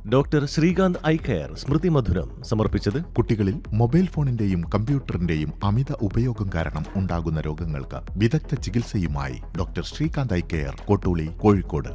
doctor Srikanth eye care Smriti Madhuram സമർപ്പിച്ചത് കുട്ടികളിൽ mobile ഫോണിന്റെയും കമ്പ്യൂട്ടറിന്റെയും അമിത ഉപയോഗം കാരണം ഉണ്ടാകുന്ന രോഗങ്ങൾക്ക് വിദഗ്ധ ചികിത്സയുമായി doctor Srikanth eye care Kottooli Kozhikode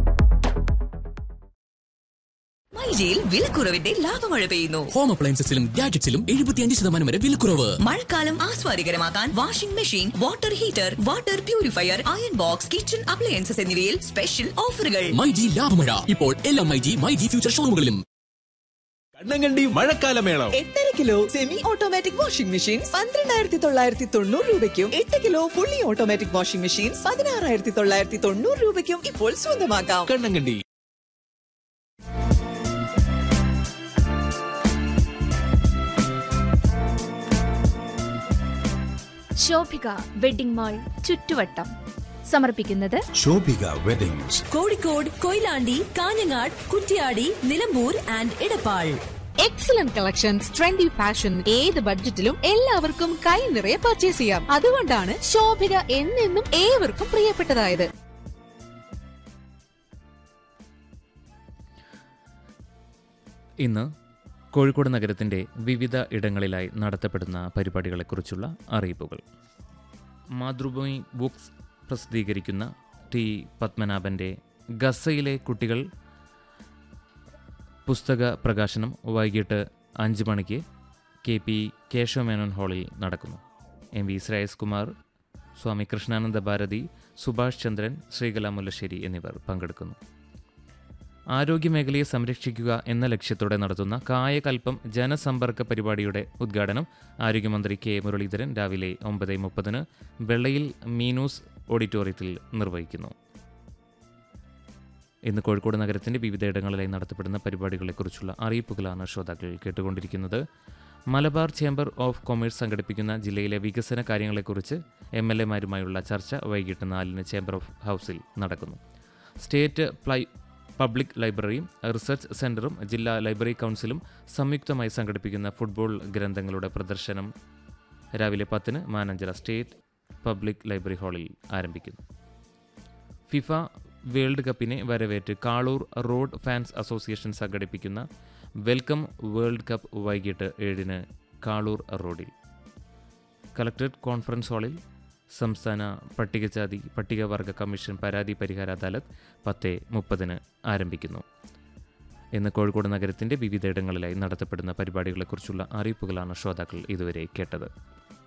മൈജിയിൽ വിലക്കുറവിന്റെ ലാഭമഴ പെയ്യുന്നു ഹോം അപ്ലയൻസസിലും ഗാഡ്ജറ്റ്സിലും എഴുപത്തിയഞ്ച് ശതമാനം വരെ വിലക്കുറവ് മഴക്കാലം ആസ്വാദികരമാക്കാൻ washing machine water heater water purifier iron box kitchen appliances എന്നിവയിൽ സ്പെഷ്യൽ ഓഫറുകൾ മൈജി ലാഭമഴ ഇപ്പോൾ എല്ലാ മൈജി മൈജി ഫ്യൂച്ചർ ഷോറൂമുകളിലും കണ്ണങ്കണ്ടി മഴക്കാലമേളം എട്ടര kilo semi automatic washing machine പന്ത്രണ്ടായിരത്തി തൊള്ളായിരത്തി തൊണ്ണൂറ് രൂപയ്ക്കും എട്ട് kilo fully automatic washing machine പതിനാറായിരത്തി തൊള്ളായിരത്തി തൊണ്ണൂറ് രൂപയ്ക്കും ഇപ്പോൾ സ്വന്തമാക്കാം കണ്ണങ്കണ്ടി ശോഭിക വെഡിംഗ് മാൾ ചുറ്റുവട്ടം സമർപ്പിക്കുന്നത് Shobhika weddings Kozhikode Koyilandy Kanhangad Kuttiady Nilambur and Edappal excellent collections trendy fashion ഏത് ബഡ്ജറ്റിലും എല്ലാവർക്കും കൈ നിറയെ പർച്ചേസ് ചെയ്യാം അതുകൊണ്ടാണ് ശോഭിക എന്നെന്നും ഏവർക്കും പ്രിയപ്പെട്ടതായത് ഇന്ന് കോഴിക്കോട് നഗരത്തിൻ്റെ വിവിധ ഇടങ്ങളിലായി നടത്തപ്പെടുന്ന പരിപാടികളെക്കുറിച്ചുള്ള അറിയിപ്പുകൾ മാതൃഭൂമി ബുക്സ് പ്രസിദ്ധീകരിക്കുന്ന ടി പത്മനാഭൻ്റെ ഗസയിലെ കുട്ടികൾ പുസ്തക പ്രകാശനം വൈകിട്ട് അഞ്ച് മണിക്ക് കെ പി കേശവമേനോൻ ഹാളിൽ നടക്കുന്നു എം വി ശ്രേയസ് കുമാർ സ്വാമി കൃഷ്ണാനന്ദ ഭാരതി സുഭാഷ് ചന്ദ്രൻ ശ്രീകല മുല്ലശ്ശേരി എന്നിവർ പങ്കെടുക്കുന്നു ആരോഗ്യമേഖലയെ സംരക്ഷിക്കുക എന്ന ലക്ഷ്യത്തോടെ നടത്തുന്ന കായകൽപ്പം ജനസമ്പർക്ക പരിപാടിയുടെ ഉദ്ഘാടനം ആരോഗ്യമന്ത്രി കെ മുരളീധരൻ രാവിലെ ഒമ്പത് മുപ്പതിന് വെള്ളയിൽ മീനൂസ് ഓഡിറ്റോറിയത്തിൽ നിർവഹിക്കുന്നു ഇന്ന് കോഴിക്കോട് നഗരത്തിൻ്റെ വിവിധയിടങ്ങളിലായി നടത്തപ്പെടുന്ന പരിപാടികളെക്കുറിച്ചുള്ള അറിയിപ്പുകളാണ് ശ്രോതാക്കൾ കേട്ടുകൊണ്ടിരിക്കുന്നത് മലബാർ ചേംബർ ഓഫ് കൊമേഴ്സ് സംഘടിപ്പിക്കുന്ന ജില്ലയിലെ വികസന കാര്യങ്ങളെക്കുറിച്ച് എം എൽ എമാരുമായുള്ള ചർച്ച വൈകിട്ട് നാലിന് ചേംബർ ഓഫ് ഹൗസിൽ നടക്കുന്നു സ്റ്റേറ്റ് പ്ലൈ പബ്ലിക് ലൈബ്രറിയും റിസർച്ച് സെൻറ്ററും ജില്ലാ ലൈബ്രറി കൗൺസിലും സംയുക്തമായി സംഘടിപ്പിക്കുന്ന ഫുട്ബോൾ ഗ്രന്ഥങ്ങളുടെ പ്രദർശനം രാവിലെ പത്തിന് മാനഞ്ചിറ സ്റ്റേറ്റ് പബ്ലിക് ലൈബ്രറി ഹാളിൽ ആരംഭിക്കുന്നു ഫിഫ വേൾഡ് കപ്പിനെ വരവേറ്റ് കാളൂർ റോഡ് ഫാൻസ് അസോസിയേഷൻ സംഘടിപ്പിക്കുന്ന വെൽക്കം വേൾഡ് കപ്പ് വൈകിട്ട് ഏഴിന് കാളൂർ റോഡിൽ കളക്ടറേറ്റ് കോൺഫറൻസ് ഹാളിൽ സംസ്ഥാന പട്ടികജാതി പട്ടികവർഗ കമ്മീഷൻ പരാതി പരിഹാര അദാലത്ത് പത്ത് മുപ്പതിന് ആരംഭിക്കുന്നു ഇന്ന് കോഴിക്കോട് നഗരത്തിൻ്റെ വിവിധയിടങ്ങളിലായി നടത്തപ്പെടുന്ന പരിപാടികളെക്കുറിച്ചുള്ള അറിയിപ്പുകളാണ് ശ്രോതാക്കൾ ഇതുവരെ കേട്ടത്